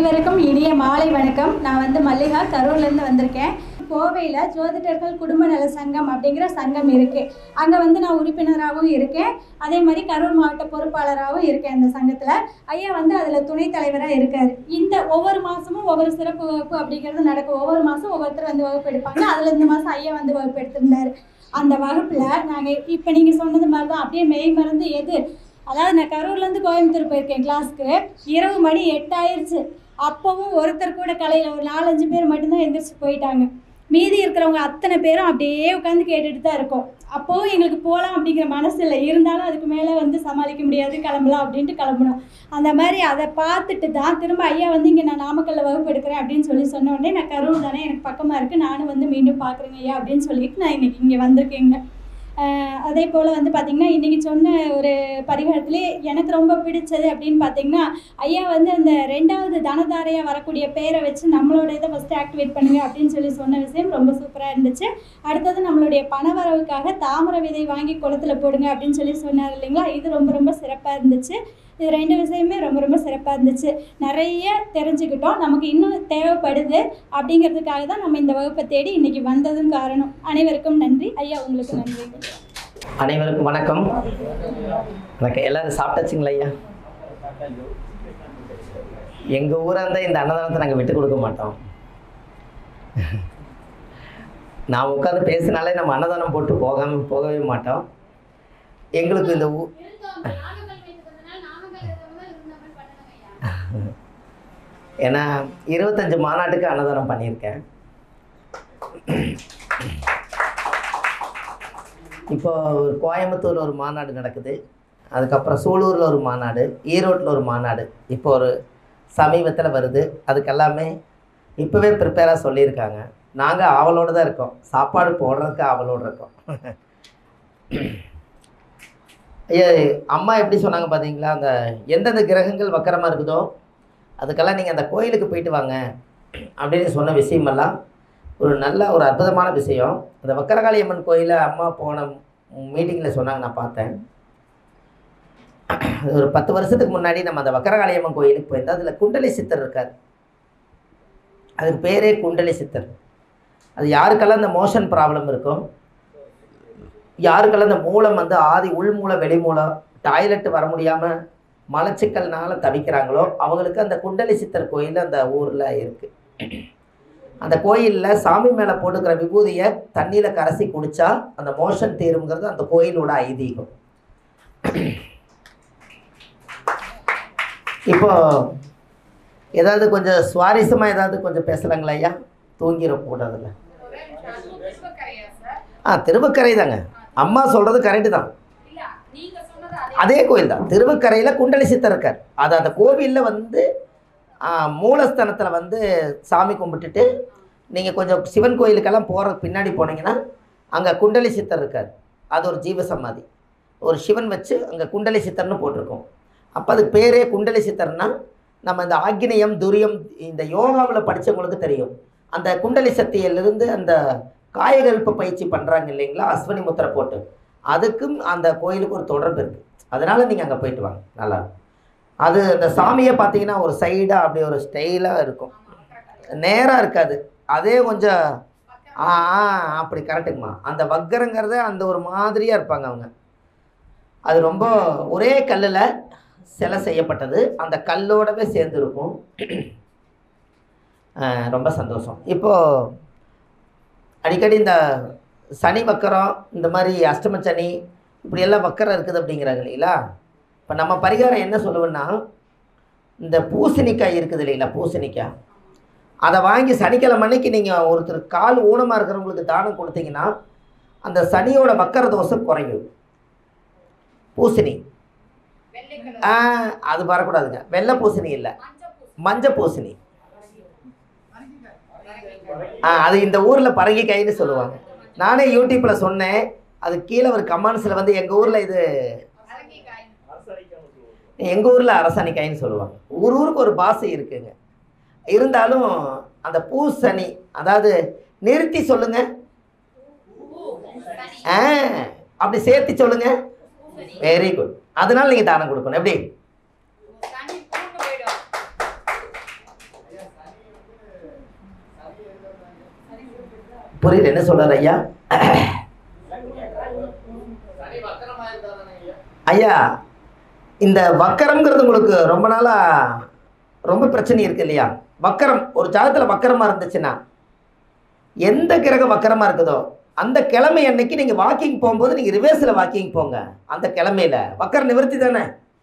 அனைவருக்கும் இனிய மாலை வணக்கம் நான் வந்து மல்லிகா கரூர்லேருந்து வந்திருக்கேன் கோவையில் ஜோதிடர்கள் குடும்ப நல சங்கம் அப்படிங்கிற சங்கம் இருக்குது அங்கே வந்து நான் உறுப்பினராகவும் இருக்கேன் அதே மாதிரி கரூர் மாவட்ட பொறுப்பாளராகவும் இருக்கேன் அந்த சங்கத்தில் ஐயா வந்து அதில் துணைத் தலைவராக இருக்கார் இந்த ஒவ்வொரு மாதமும் ஒவ்வொரு சிறப்பு வகுப்பு அப்படிங்கிறது நடக்கும் ஒவ்வொரு மாதம் ஒவ்வொருத்தர் வந்து வகுப்பு எடுப்பாங்க அதில் இந்த மாதம் ஐயா வந்து வகுப்பு எடுத்திருந்தார் அந்த வகுப்பில் நாங்கள் இப்போ நீங்கள் சொன்னது மாதிரி தான் அப்படியே மெய் மருந்து எது அதாவது நான் கரூர்லேருந்து கோயம்புத்தூர் போயிருக்கேன் கிளாஸ்க்கு இரவு மணி எட்டாயிருச்சு அப்போவும் ஒருத்தர் கூட கலையில் ஒரு நாலஞ்சு பேர் மட்டும்தான் எந்திரிச்சு போயிட்டாங்க மீதி இருக்கிறவங்க அத்தனை பேரும் அப்படியே உட்காந்து கேட்டுட்டு தான் இருக்கோம் அப்போவும் எங்களுக்கு போகலாம் அப்படிங்கிற மனசு இல்லை இருந்தாலும் அதுக்கு மேலே வந்து சமாளிக்க முடியாது கிளம்பலாம் அப்படின்ட்டு கிளம்பணும் அந்த மாதிரி அதை பார்த்துட்டு தான் திரும்ப ஐயா வந்து இங்கே நான் நாமக்கல்ல வகுப்பு எடுக்கிறேன் அப்படின்னு சொல்லி சொன்ன உடனே நான் கரூர் தானே எனக்கு பக்கமாக இருக்குது நானும் வந்து மீண்டும் பார்க்குறேங்க ஐயா அப்படின்னு சொல்லிட்டு நான் இன்னைக்கு இங்கே வந்திருக்கேங்க ஆஹ் அதே போல் வந்து பார்த்திங்கன்னா இன்றைக்கி சொன்ன ஒரு பரிகாரத்திலே எனக்கு ரொம்ப பிடிச்சது அப்படின்னு பார்த்தீங்கன்னா ஐயா வந்து அந்த ரெண்டாவது தனதாரையாக வரக்கூடிய பேரை வச்சு நம்மளோட இதை ஃபஸ்ட்டு ஆக்டிவேட் பண்ணுங்க அப்படின்னு சொல்லி சொன்ன விஷயம் ரொம்ப சூப்பராக இருந்துச்சு அடுத்தது நம்மளுடைய பணவரவுக்காக தாமரை விதை வாங்கி குளத்துல போடுங்க அப்படின்னு சொல்லி சொன்னார் இல்லைங்களா இது ரொம்ப ரொம்ப சிறப்பாக இருந்துச்சு இது ரெண்டு விஷயமே ரொம்ப ரொம்ப சிறப்பாக இருந்துச்சு நிறைய தெரிஞ்சுக்கிட்டோம் நமக்கு இன்னும் தேவைப்படுது அப்படிங்கிறதுக்காக தான் நம்ம இந்த வகுப்பை தேடி இன்னைக்கு வந்ததும் காரணம் அனைவருக்கும் நன்றி ஐயா உங்களுக்கு நன்றி அனைவருக்கும் வணக்கம் வணக்கம் எல்லாரும் சாப்பிட்டாச்சுங்களா ஐயா எங்கள் ஊராக இருந்தால் இந்த அன்னதானத்தை நாங்கள் விட்டு கொடுக்க மாட்டோம் நான் உட்காந்து பேசினாலே நம்ம அன்னதானம் போட்டு போகாம போகவே மாட்டோம் எங்களுக்கு இந்த ஊ ஏன்னா இருபத்தஞ்சு மாநாட்டுக்கு அன்னதானம் பண்ணியிருக்கேன் இப்போ ஒரு கோயம்புத்தூர் ஒரு மாநாடு நடக்குது அதுக்கப்புறம் சூலூரில் ஒரு மாநாடு ஈரோட்டில் ஒரு மாநாடு இப்போ ஒரு சமீபத்தில் வருது அதுக்கு எல்லாமே இப்போவே ப்ரிப்பேராக சொல்லியிருக்காங்க நாங்கள் ஆவலோடு தான் இருக்கோம் சாப்பாடு போடுறதுக்கு ஆவலோடு இருக்கோம் ஐயா அம்மா எப்படி சொன்னாங்க பார்த்தீங்களா அந்த எந்தெந்த கிரகங்கள் வக்கரமாக இருக்குதோ அதுக்கெல்லாம் நீங்கள் அந்த கோயிலுக்கு போயிட்டு வாங்க அப்படின்னு சொன்ன விஷயமெல்லாம் ஒரு நல்ல ஒரு அற்புதமான விஷயம் அந்த வக்கரகாளி அம்மன் கோயிலில் அம்மா போன மீட்டிங்கில் சொன்னாங்க நான் பார்த்தேன் அது ஒரு பத்து வருஷத்துக்கு முன்னாடி நம்ம அந்த வக்கரகாளி அம்மன் கோயிலுக்கு போயிருந்தோம் அதில் குண்டலி சித்தர் இருக்கார் அதுக்கு பேரே குண்டலி சித்தர் அது யாருக்கெல்லாம் இந்த மோஷன் ப்ராப்ளம் இருக்கும் யாருக்கெல்லாம் இந்த மூலம் வந்து ஆதி உள் மூலம் வெளி மூலம் டாய்லெட் வர முடியாமல் மலச்சிக்கல்னால தவிக்கிறாங்களோ அவங்களுக்கு அந்த குண்டலி சித்தர் கோயில் அந்த ஊரில் இருக்குது அந்த கோயிலில் சாமி மேலே போட்டுக்கிற விபூதியை தண்ணியில் கரைசி குடித்தா அந்த மோஷன் தீருங்கிறது அந்த கோயிலோட ஐதீகம் இப்போ ஏதாவது கொஞ்சம் சுவாரஸ்யமாக ஏதாவது கொஞ்சம் பேசலாங்களா ஐயா தூங்கிட கூடாதுல்ல ஆ திருவக்கரை தாங்க அம்மா சொல்கிறது கரெக்டு தான் அதே கோயில் தான் திருவக்கரையில் குண்டலி சித்தர் இருக்கார் அது அந்த கோவிலில் வந்து ஆ, மூலஸ்தானத்தில் வந்து சாமி கும்பிட்டுட்டு நீங்கள் கொஞ்சம் சிவன் கோயிலுக்கெல்லாம் போகிற பின்னாடி போனீங்கன்னா அங்கே குண்டலி சித்தர் இருக்கார் அது ஒரு ஜீவசமாதி ஒரு சிவன் வச்சு அங்கே குண்டலி சித்தர்னு போட்டிருக்கோம் அப்போ அதுக்கு பேரே குண்டலி சித்தர்னா நம்ம இந்த ஆக்னியம் துரியம் இந்த யோகாவில் படித்தவங்களுக்கு தெரியும் அந்த குண்டலி சக்தியிலிருந்து அந்த காயகல்ப பயிற்சி பண்ணுறாங்க இல்லைங்களா அஸ்வினி முத்திரை போட்டு அதுக்கும் அந்த கோயிலுக்கு ஒரு தொடர்பு இருக்குது அதனால் நீங்கள் அங்கே போயிட்டு வாங்க நல்லா இருக்கும். அது அந்த சாமியை பார்த்தீங்கன்னா ஒரு சைடாக அப்படி ஒரு ஸ்டைலாக இருக்கும் நேராக இருக்காது அதே கொஞ்சம் ஆ ஆ, அப்படி கரெக்டுங்கம்மா அந்த வக்கரங்கிறத அந்த ஒரு மாதிரியாக இருப்பாங்க அவங்க அது ரொம்ப ஒரே கல்லில் சிலை செய்யப்பட்டது அந்த கல்லோடவே சேர்ந்து இருக்கும் ஆ, ரொம்ப சந்தோஷம் இப்போது அடிக்கடி இந்த சனி வக்கரம் இந்த மாதிரி அஷ்டம சனி இப்படி எல்லாம் வக்கரம் இருக்குது அப்படிங்கிறாங்க இல்லைங்களா இப்போ நம்ம பரிகாரம் என்ன சொல்லுவோன்னா இந்த பூசணிக்காய் இருக்குது இல்லைங்களா பூசணிக்காய் அதை வாங்கி சனிக்கிழமை அன்னைக்கு நீங்கள் ஒருத்தர் கால் ஊனமாக இருக்கிறவங்களுக்கு தானம் கொடுத்தீங்கன்னா அந்த சனியோட வக்கர தோஷம் குறையும் பூசணி ஆ அது வரக்கூடாதுங்க வெள்ளை பூசணி இல்லை மஞ்ச பூசணி ஆ அது இந்த ஊரில் பரங்கிக்காய்னு சொல்லுவாங்க நானே யூடியூப்பில் சொன்னேன் அது கீழே ஒரு கமெண்ட்ஸில் வந்து எங்கள் ஊரில் இது எங்கள் ஊரில் அரசாணிக்காயின்னு சொல்லுவாங்க ஊர் ஊருக்கு ஒரு பாஷை இருக்குங்க இருந்தாலும் அந்த பூசணி அதாவது நிறுத்தி சொல்லுங்க ஆ அப்படி சேர்த்து சொல்லுங்க வெரி குட் அதனால நீங்கள் தானம் கொடுக்கணும் எப்படி புரியல என்ன சொல்றாரு ஐயா ஐயா இந்த வக்கரம்ங்கிறது உங்களுக்கு ரொம்ப நாளா ரொம்ப பிரச்சனை இருக்கு இல்லையா வக்கரம் ஒரு ஜாதகத்தில் வக்கரமா இருந்துச்சுன்னா எந்த கிரகம் வக்கரமா இருக்குதோ அந்த கிழமை அன்னைக்கு நீங்க வாக்கிங் போகும்போது நீங்க ரிவர்ஸில் வாக்கிங் போங்க அந்த கிழமையில வக்கர நிவர்த்தி தானே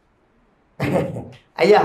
ஐயா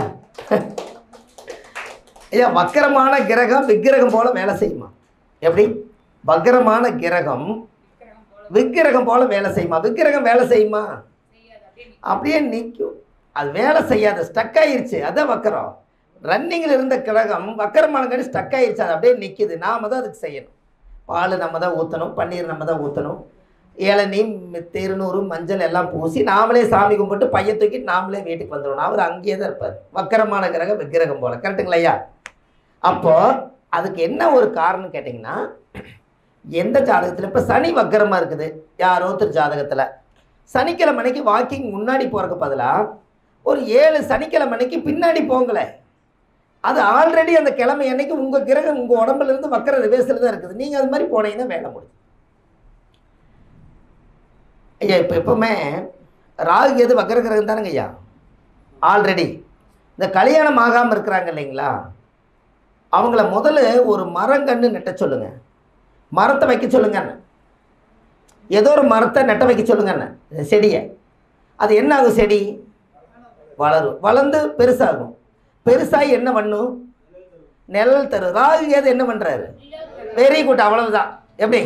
ஐயா வக்கரமான கிரகம் விக்கிரகம் போல வேலை செய்யுமா எப்படி வக்கரமான கிரகம் விக்கிரகம் போல வேலை செய்யுமா விக்கிரகம் வேலை செய்யுமா அப்படியே நிற்கும் அது வேலை செய்யாத ஸ்டக் ஆயிருச்சு அதான் வக்கரம் ரன்னிங்கில் இருந்த கிரகம் வக்கரமானங்காட்டி ஸ்டக் ஆயிருச்சு அது அப்படியே நிற்கிது நாம தான் அதுக்கு செய்யணும் பால் நம்ம தான் ஊற்றணும் பன்னீர் நம்ம தான் ஊற்றணும் இளநீ மி- திருநூறு மஞ்சள் எல்லாம் பூசி நாமளே சாமி கும்பிட்டு பைய தூக்கிட்டு நாமளே வீட்டுக்கு வந்துடணும் அவர் அங்கேயே தான் இருப்பார் வக்கரமான கிரகம் விக்கிரகம் போல கரெக்டுங்களா ஐயா அப்போ அதுக்கு என்ன ஒரு காரணம் கேட்டிங்கன்னா எந்த ஜாதகத்தில் இப்போ சனி வக்கரமாக இருக்குது யாரோ ஒருத்தர் ஜாதகத்தில் சனிக்கிழமை அன்னைக்கு வாக்கிங் முன்னாடி போகிறக்கு பதிலாக ஒரு ஏழு சனிக்கிழமை அன்னைக்கு பின்னாடி போங்களேன் அது ஆல்ரெடி அந்த கிழமை அன்னைக்கு உங்கள் கிரகம் உங்கள் உடம்புல இருந்து வக்கர ரிவேஸில் தான் இருக்குது நீங்கள் அது மாதிரி போனீங்கன்னா வேலை முடியும் ஐயா இப்போ எப்பவுமே ராகு எது வக்கர கிரகம் தானுங்க ஐயா ஆல்ரெடி இந்த கல்யாணம் ஆகாமல் இருக்கிறாங்க இல்லைங்களா அவங்கள முதல்ல ஒரு மரங்கன்று நெட்ட சொல்லுங்க மரத்தை வைக்க சொல்லுங்கன்னு ஏதோ ஒரு மரத்தை நெட்ட வைக்க சொல்லுங்கன்னு செடியை அது என்ன ஆகும் செடி வளரும் வளர்ந்து பெருசாகும் பெருசாகி என்ன பண்ணும் நிழல் தரும் ராகு கேது என்ன பண்ணுறாரு வெரி குட் அவ்வளவுதான் எப்படி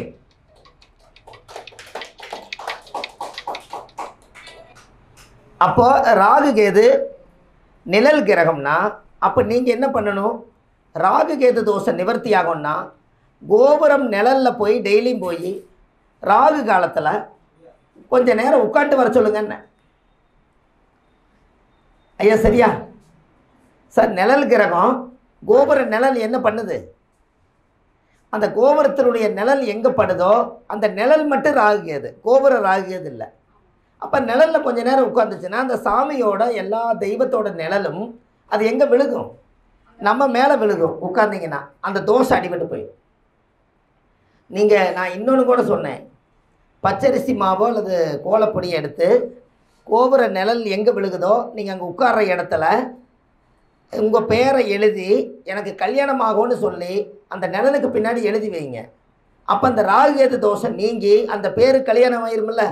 அப்போ ராகு கேது நிழல் கிரகம்னா அப்போ நீங்கள் என்ன பண்ணணும் ராகு கேது தோஷம் நிவர்த்தி ஆகும்னா கோபுரம் நிழலில் போய் டெய்லியும் போய் ராகு காலத்தில் கொஞ்ச நேரம் உட்காந்து வர சொல்லுங்கன்னு ஐயா சரியா சார் நிழல் கிரகம் கோபுர நிழல் என்ன பண்ணுது அந்த கோபுரத்தினுடைய நிழல் எங்கே படுதோ அந்த நிழல் மட்டும் ராகுகிறது கோபுர ராகுகிறது இல்லை அப்போ நிழலில் கொஞ்ச நேரம் உட்காந்துச்சுன்னா அந்த சாமியோட எல்லா தெய்வத்தோட நிழலும் அது எங்கே விழுகும் நம்ம மேலே விழுகும் உட்கார்ந்தீங்கன்னா அந்த தோசை அடிபட்டு போயிடும் நீங்கள் நான் இன்னொன்று கூட சொன்னேன் பச்சரிசி மாவோ அல்லது கோலப்பொடியை எடுத்து கோபுர நிழல் எங்கே விழுகுதோ நீங்கள் அங்கே உட்கார்ற இடத்துல உங்கள் பேரை எழுதி எனக்கு கல்யாணம் ஆகும்னு சொல்லி அந்த நிழலுக்கு பின்னாடி எழுதி வைங்க அப்போ அந்த ராகுகேது தோஷை நீங்கி அந்த பேரு கல்யாணம் ஆயிருமில்ல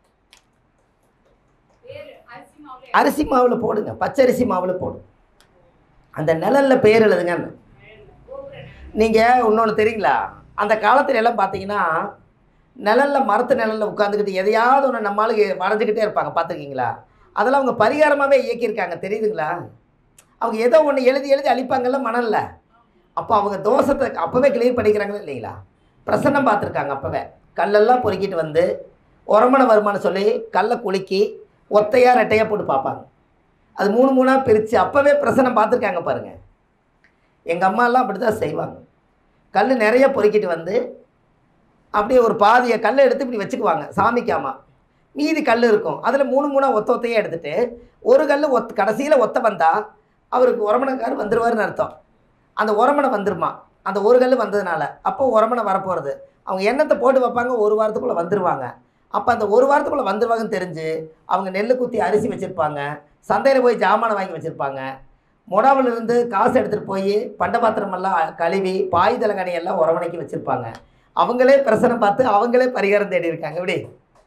அரிசி மாவில் போடுங்க பச்சரிசி மாவில் போடுங்க அந்த நிழலில் பேர் எழுதுங்கன்னு நீங்கள் இன்னொன்று தெரியுங்களா அந்த காலத்துல எல்லாம் பார்த்தீங்கன்னா நிழலில் மரத்து நிழலில் உட்காந்துக்கிட்டு எதையாவது ஒன்று நம்மளுக்கு வரைஞ்சிக்கிட்டே இருப்பாங்க பார்த்துருக்கீங்களா அதெல்லாம் அவங்க பரிகாரமாகவே இயக்கியிருக்காங்க தெரியுதுங்களா அவங்க ஏதோ ஒன்று எழுதி எழுதி அழிப்பாங்கல்ல மணலில் அப்போ அவங்க தோஷத்தை அப்போவே கிளியர் பண்ணிக்கிறாங்களா இல்லைங்களா பிரசன்னம் பார்த்துருக்காங்க அப்போவே கல்லெல்லாம் பொறுக்கிட்டு வந்து உரமண வருமானம் சொல்லி கல்லை குலுக்கி ஒத்தையாக ரெட்டையாக போட்டு பார்ப்பாங்க அது மூணு மூணாக பிரித்து அப்போவே பிரசனம் பார்த்துருக்காங்க பாருங்கள் எங்கள் அம்மாலாம் அப்படி தான் செய்வாங்க கல் நிறைய பொறுக்கிட்டு வந்து அப்படியே ஒரு பாதியை கல்லை எடுத்து இப்படி வச்சுக்குவாங்க சாமிக்காமா மீதி கல் இருக்கும் அதில் மூணு மூணாக ஒத்த ஒத்தையாக எடுத்துட்டு ஒரு கல் ஒத்த கடைசியில் ஒத்த வந்தால் அவருக்கு உரமணக்கார் வந்துருவாருன்னு அர்த்தம் அந்த உரமணை வந்துருமா அந்த ஒரு கல் வந்ததுனால அப்போ உரமணை வரப்போகிறது அவங்க எண்ணத்தை போட்டு வைப்பாங்க ஒரு வாரத்துக்குள்ளே வந்துருவாங்க அப்போ அந்த ஒரு வாரத்துக்குள்ளே வந்துருவாங்கன்னு தெரிஞ்சு அவங்க நெல் குத்தி அரிசி வச்சுருப்பாங்க சந்தையில் போய் ஜாமானை வாங்கி வச்சுருப்பாங்க முடாவில் இருந்து காசு எடுத்துகிட்டு போய் பண்ட பாத்திரமெல்லாம் கழுவி பாய் தலைகணி எல்லாம் உரமணைக்கு வச்சுருப்பாங்க அவங்களே பிரசனை பார்த்து அவங்களே பரிகாரம் தேடி இருக்காங்க இப்படி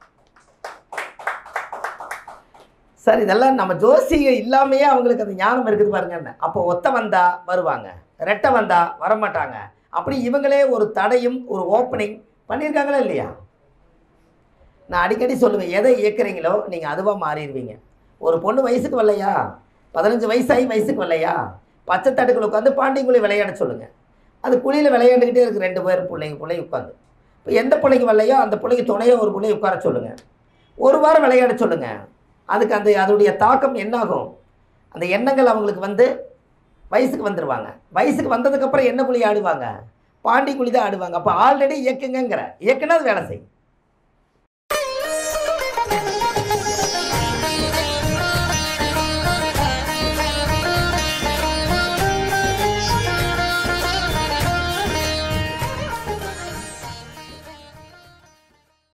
சார் இதெல்லாம் நம்ம ஜோசியம் இல்லாமையே அவங்களுக்கு அந்த ஞானம் இருக்குது பாருங்கன்னு அப்போ ஒத்த வந்தா வருவாங்க ரெட்டை வந்தா வரமாட்டாங்க அப்படி இவங்களே ஒரு தடையும் ஒரு ஓப்பனிங் பண்ணியிருக்காங்களா இல்லையா நான் அடிக்கடி சொல்லுவேன் எதை இயக்குறீங்களோ நீங்கள் அதுவாக மாறிடுவீங்க ஒரு பொண்ணு வயசுக்கு வரலையா பதினஞ்சு வயசாகி வயசுக்கு வரலையா பச்சை தட்டுக்குள்ள உட்காந்து பாண்டிங்குழி விளையாட சொல்லுங்கள் அது குழியில் விளையாண்டுக்கிட்டே இருக்கு ரெண்டு பேர் பிள்ளைங்க பிள்ளைங்க உட்காந்து இப்போ எந்த பிள்ளைக்கு வரலையோ அந்த பிள்ளைக்கு துணையோ ஒரு பிள்ளைய உட்கார சொல்லுங்கள் ஒரு வாரம் விளையாட சொல்லுங்கள் அதுக்கு அந்த அதோடைய தாக்கம் என்னாகும் அந்த எண்ணங்கள் அவங்களுக்கு வந்து வயசுக்கு வந்துடுவாங்க வயசுக்கு வந்ததுக்கப்புறம் என்ன குழி ஆடுவாங்க பாண்டி குழி தான் ஆடுவாங்க அப்போ ஆல்ரெடி இயக்குங்கங்கிற இயக்குனா அது வேலை செய்யும்